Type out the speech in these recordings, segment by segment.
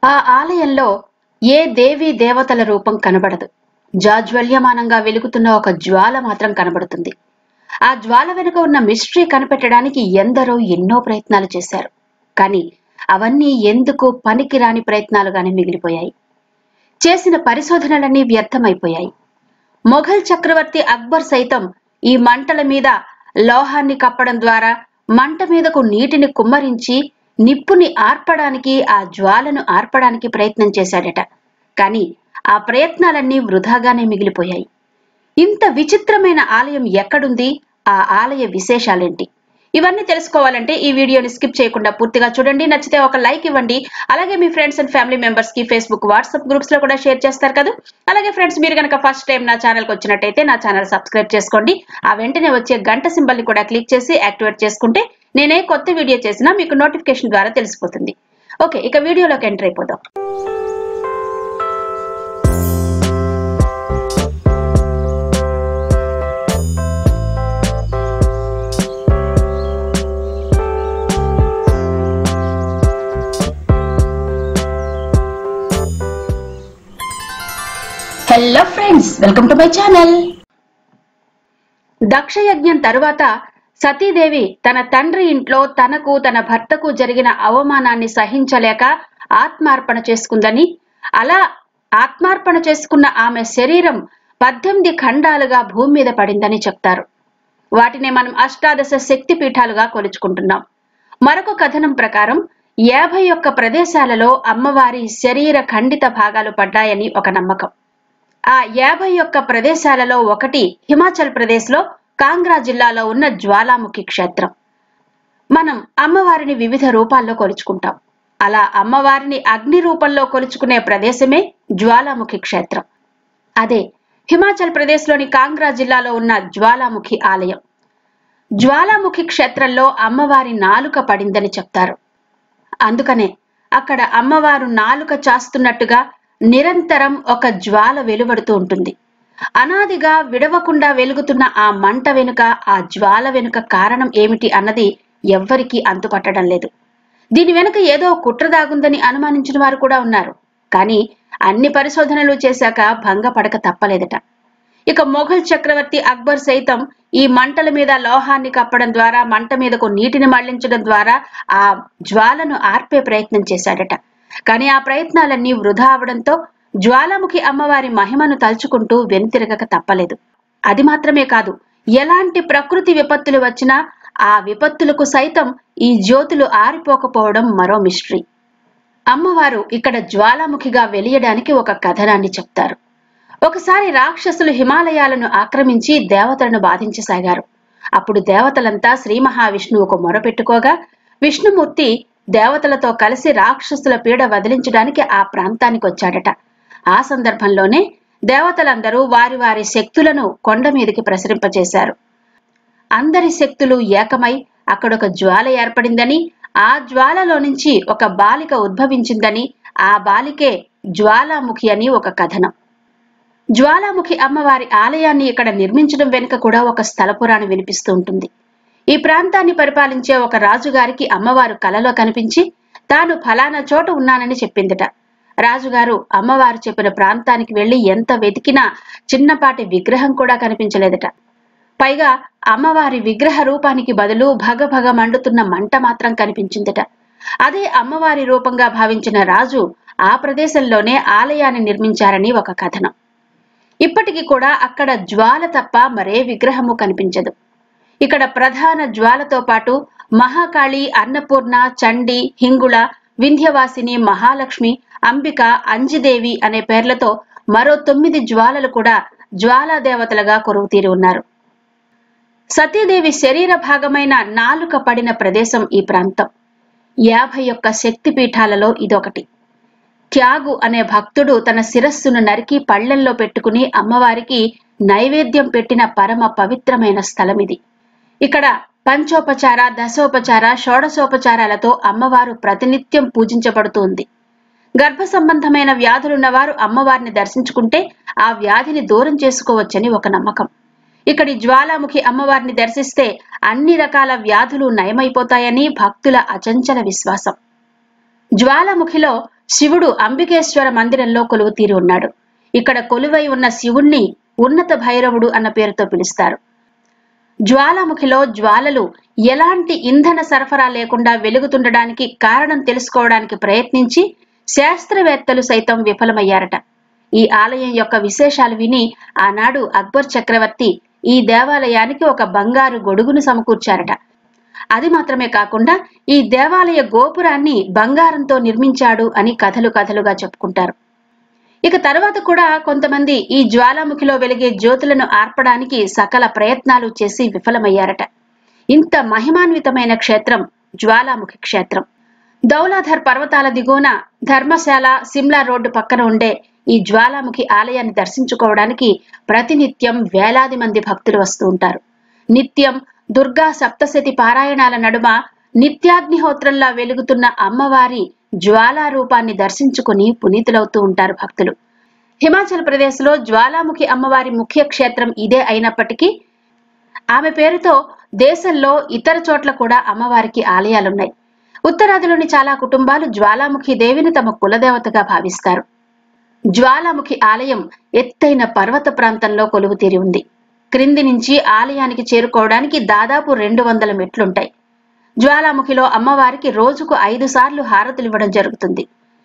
ఆ ఆలయంలో ఏ దేవీ దేవతల రూపం కనబడదు జాజ్వల్యమానంగా వెలుగుతున్న ఒక జ్వాల మాత్రం కనబడుతుంది ఆ జ్వాల వెనుక ఉన్న మిస్టరీ కనిపెట్టడానికి ఎందరో ఎన్నో ప్రయత్నాలు చేశారు కానీ అవన్నీ ఎందుకు పనికిరాని ప్రయత్నాలుగానే మిగిలిపోయాయి చేసిన పరిశోధనలన్నీ వ్యర్థమైపోయాయి మొఘల్ చక్రవర్తి అక్బర్ సైతం ఈ మంటల మీద లోహాన్ని కప్పడం ద్వారా మంట మీదకు నీటిని కుమ్మరించి నిప్పుని ఆర్పడానికి ఆ జ్వాలను ఆర్పడానికి ప్రయత్నం చేశాడట కానీ ఆ ప్రయత్నాలన్నీ వృధాగానే మిగిలిపోయాయి ఇంత విచిత్రమైన ఆలయం ఎక్కడుంది ఆ ఆలయ విశేషాలేంటి ఇవన్నీ తెలుసుకోవాలంటే ఈ వీడియోని స్కిప్ చేయకుండా పూర్తిగా చూడండి నచ్చితే ఒక లైక్ ఇవ్వండి అలాగే మీ ఫ్రెండ్స్ అండ్ ఫ్యామిలీ మెంబర్స్ కి ఫేస్బుక్ వాట్సాప్ గ్రూప్స్ లో కూడా షేర్ చేస్తారు కదా అలాగే ఫ్రెండ్స్ మీరు కనుక ఫస్ట్ టైం నా ఛానల్ కి వచ్చినట్టయితే నా ఛానల్ సబ్స్క్రైబ్ చేసుకోండి ఆ వెంటనే వచ్చే గంట సింబల్ ని కూడా క్లిక్ చేసి యాక్టివేట్ చేసుకుంటే నేనే కొత్త వీడియో చేసినా మీకు నోటిఫికేషన్ ద్వారా తెలిసిపోతుంది ఓకే ఇక వీడియోలోకి ఎంటర్ అయిపోదాం hello friends welcome to my channel దక్షయజ్ఞం తరువాత సతీదేవి తన తండ్రి ఇంట్లో తనకు తన భర్తకు జరిగిన అవమానాన్ని సహించలేక ఆత్మార్పణ చేసుకుందని అలా ఆత్మార్పణ చేసుకున్న ఆమె శరీరం పద్దెనిమిది ఖండాలుగా భూమి మీద పడిందని చెప్తారు వాటిని మనం అష్టాదశ శక్తి పీఠాలుగా కొలుచుకుంటున్నాం మరొక కథనం ప్రకారం యాభై ఒక్క ప్రదేశాలలో అమ్మవారి శరీర ఖండిత భాగాలు పడ్డాయని ఒక నమ్మకం ఆ యాభై ఒక్క ప్రదేశాలలో ఒకటి హిమాచల్ ప్రదేశ్లో కాంగ్రా జిల్లాలో ఉన్న జ్వాలాముఖి క్షేత్రం మనం అమ్మవారిని వివిధ రూపాల్లో కొలుచుకుంటాం అలా అమ్మవారిని అగ్ని రూపంలో కొలుచుకునే ప్రదేశమే జ్వాలాముఖి క్షేత్రం అదే హిమాచల్ ప్రదేశ్లోని కాంగ్రా జిల్లాలో ఉన్న జ్వాలాముఖి ఆలయం జ్వాలాముఖి క్షేత్రంలో అమ్మవారి నాలుక పడిందని చెప్తారు అందుకనే అక్కడ అమ్మవారు నాలుక చాస్తున్నట్టుగా నిరంతరం ఒక జ్వాల వెలువడుతూ ఉంటుంది అనాదిగా విడవకుండా వెలుగుతున్న ఆ మంట వెనుక ఆ జ్వాల వెనుక కారణం ఏమిటి అన్నది ఎవ్వరికీ అంతుపట్టడం లేదు దీని వెనుక ఏదో కుట్ర దాగుందని అనుమానించిన వారు కూడా ఉన్నారు కానీ అన్ని పరిశోధనలు చేశాక భంగపడక తప్పలేదట ఇక మొఘల్ చక్రవర్తి అక్బర్ సైతం ఈ మంటల మీద లోహాన్ని కప్పడం ద్వారా మంట మీదకు నీటిని మళ్లించడం ద్వారా ఆ జ్వాలను ఆర్పే ప్రయత్నం చేశాడట కానీ ఆ ప్రయత్నాలన్నీ వృధా అవడంతో జ్వాలాముఖి అమ్మవారి మహిమను తలుచుకుంటూ వెనుతిరగక తప్పలేదు అది మాత్రమే కాదు ఎలాంటి ప్రకృతి విపత్తులు వచ్చినా ఆ విపత్తులకు సైతం ఈ జ్యోతులు ఆరిపోకపోవడం మరో మిస్టరీ అమ్మవారు ఇక్కడ జ్వాలాముఖిగా వెలియడానికి ఒక కథనాన్ని చెప్తారు ఒకసారి రాక్షసులు హిమాలయాలను ఆక్రమించి దేవతలను బాధించసాగారు అప్పుడు దేవతలంతా శ్రీ మహావిష్ణువుకు మొరపెట్టుకోగా విష్ణుమూర్తి దేవతలతో కలిసి రాక్షసుల పీడ వదిలించడానికి ఆ ప్రాంతానికి వచ్చాడట ఆ సందర్భంలోనే దేవతలందరూ వారి వారి శక్తులను కొండ మీదకి ప్రసరింపచేశారు అందరి శక్తులు ఏకమై అక్కడొక జ్వాల ఏర్పడిందని ఆ జ్వాలలో నుంచి ఒక బాలిక ఉద్భవించిందని ఆ బాలికే జ్వాలాముఖి అని ఒక కథనం జ్వాలాముఖి అమ్మవారి ఆలయాన్ని ఇక్కడ నిర్మించడం వెనుక కూడా ఒక స్థల పురాణం వినిపిస్తూ ఉంటుంది ఈ ప్రాంతాన్ని పరిపాలించే ఒక రాజుగారికి అమ్మవారు కలలో కనిపించి తాను ఫలానా చోట ఉన్నానని చెప్పిందట రాజుగారు అమ్మవారు చెప్పిన ప్రాంతానికి వెళ్లి ఎంత వెతికినా చిన్నపాటి విగ్రహం కూడా కనిపించలేదట పైగా అమ్మవారి విగ్రహ రూపానికి బదులు భగభగ మండుతున్న మంట మాత్రం కనిపించిందట అదే అమ్మవారి రూపంగా భావించిన రాజు ఆ ప్రదేశంలోనే ఆలయాన్ని నిర్మించారని ఒక కథనం ఇప్పటికీ కూడా అక్కడ జ్వాల తప్ప మరే విగ్రహము కనిపించదు ఇక్కడ ప్రధాన జ్వాలతో పాటు మహాకాళి అన్నపూర్ణ చండి హింగుళ వింధ్యవాసిని మహాలక్ష్మి అంబిక అంజిదేవి అనే పేర్లతో మరో తొమ్మిది జ్వాలలు కూడా జ్వాలా దేవతలుగా కొరువుతీరి ఉన్నారు సతీదేవి శరీర భాగమైన నాలుక పడిన ప్రదేశం ఈ ప్రాంతం యాభై ఒక్క శక్తి పీఠాలలో ఇదొకటి త్యాగు అనే భక్తుడు తన శిరస్సును నరికి పళ్ళెంలో పెట్టుకుని అమ్మవారికి నైవేద్యం పెట్టిన పరమ పవిత్రమైన స్థలం ఇది ఇక్కడ పంచోపచార దశోపచార షోడశోపచారాలతో అమ్మవారు ప్రతినిత్యం పూజించబడుతుంది గర్భ సంబంధమైన వ్యాధులున్నవారు అమ్మవారిని దర్శించుకుంటే ఆ వ్యాధిని దూరం చేసుకోవచ్చని ఒక నమ్మకం ఇక్కడి జ్వాలాముఖి అమ్మవారిని దర్శిస్తే అన్ని రకాల వ్యాధులు నయమైపోతాయని భక్తుల అచంచల విశ్వాసం జ్వాలాముఖిలో శివుడు అంబికేశ్వర మందిరంలో కొలువు తీరి ఉన్నాడు ఇక్కడ కొలువై ఉన్న శివుణ్ణి ఉన్నత భైరవుడు అన్న పేరుతో పిలుస్తారు జ్వాలాముఖిలో జ్వాలలు ఎలాంటి ఇంధన సరఫరా లేకుండా వెలుగుతుండడానికి కారణం తెలుసుకోవడానికి ప్రయత్నించి శాస్త్రవేత్తలు సైతం విఫలమయ్యారట ఈ ఆలయం యొక్క విశేషాలు విని ఆనాడు అక్బర్ చక్రవర్తి ఈ దేవాలయానికి ఒక బంగారు గొడుగును సమకూర్చారట అది మాత్రమే కాకుండా ఈ దేవాలయ గోపురాన్ని బంగారంతో నిర్మించాడు అని కథలు కథలుగా చెప్పుకుంటారు ఇక తర్వాత కూడా కొంతమంది ఈ జ్వాలాముఖిలో వెలిగే జ్యోతులను ఆర్పడానికి సకల ప్రయత్నాలు చేసి విఫలమయ్యారట ఇంత మహిమాన్వితమైన క్షేత్రం జ్వాలాముఖి క్షేత్రం దౌలాధర్ పర్వతాల దిగువన ధర్మశాల సిమ్లా రోడ్డు పక్కన ఉండే ఈ జ్వాలాముఖి ఆలయాన్ని దర్శించుకోవడానికి ప్రతినిత్యం వేలాది మంది భక్తులు వస్తూ ఉంటారు నిత్యం దుర్గా సప్తశతి పారాయణాల నడుమ నిత్యాగ్నిహోత్రంలా వెలుగుతున్న అమ్మవారి జ్వాలా రూపాన్ని దర్శించుకుని పునీతులవుతూ ఉంటారు భక్తులు హిమాచల్ ప్రదేశ్ లో జ్వాలాముఖి అమ్మవారి ముఖ్య క్షేత్రం ఇదే అయినప్పటికీ ఆమె పేరుతో దేశంలో ఇతర చోట్ల కూడా అమ్మవారికి ఆలయాలున్నాయి ఉత్తరాదిలోని చాలా కుటుంబాలు జ్వాలాముఖి దేవిని తమ కులదేవతగా భావిస్తారు జ్వాలాముఖి ఆలయం ఎత్తైన పర్వత ప్రాంతంలో కొలువు తీరి ఉంది క్రింది నుంచి ఆలయానికి చేరుకోవడానికి దాదాపు రెండు వందల మెట్లుంటాయి జ్వాలాముఖిలో అమ్మవారికి రోజుకు ఐదు సార్లు హారతులు ఇవ్వడం జరుగుతుంది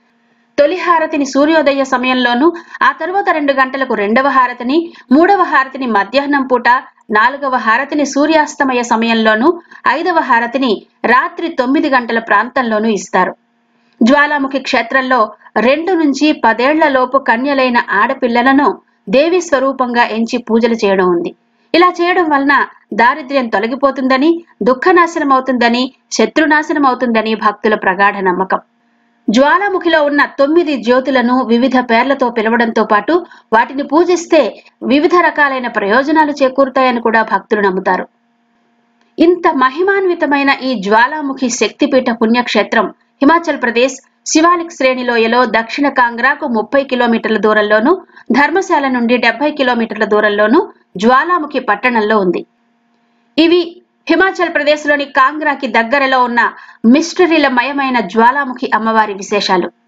తొలి హారతిని సూర్యోదయ సమయంలోనూ ఆ తరువాత రెండు గంటలకు రెండవ హారతిని మూడవ హారతిని మధ్యాహ్నం పూట నాలుగవ హారతిని సూర్యాస్తమయ సమయంలోనూ ఐదవ హారతిని రాత్రి తొమ్మిది గంటల ప్రాంతంలోనూ ఇస్తారు జ్వాలాముఖి క్షేత్రంలో రెండు నుంచి పదేళ్ల లోపు కన్యలైన ఆడపిల్లలను దేవి స్వరూపంగా ఎంచి పూజలు చేయడం ఉంది ఇలా చేయడం వలన దారిద్ర్యం తొలగిపోతుందని దుఃఖనాశనం అవుతుందని శత్రునాశనం అవుతుందని భక్తుల ప్రగాఢ నమ్మకం జ్వాలాముఖిలో ఉన్న తొమ్మిది జ్యోతులను వివిధ పేర్లతో పిలవడంతో పాటు వాటిని పూజిస్తే వివిధ రకాలైన ప్రయోజనాలు చేకూరుతాయని కూడా భక్తులు నమ్ముతారు ఇంత మహిమాన్వితమైన ఈ జ్వాలాముఖి శక్తిపీఠ పుణ్యక్షేత్రం హిమాచల్ ప్రదేశ్ శివాలిక్ శ్రేణిలోయలో దక్షిణ కాంగ్రాకు ముప్పై కిలోమీటర్ల దూరంలోను ధర్మశాల నుండి డెబ్బై కిలోమీటర్ల దూరంలోను జ్వాలాముఖి పట్టణంలో ఉంది ఇవి హిమాచల్ ప్రదేశ్లోని కాంగ్రాకి దగ్గరలో ఉన్న మిస్టరీల మయమైన జ్వాలాముఖి అమ్మవారి విశేషాలు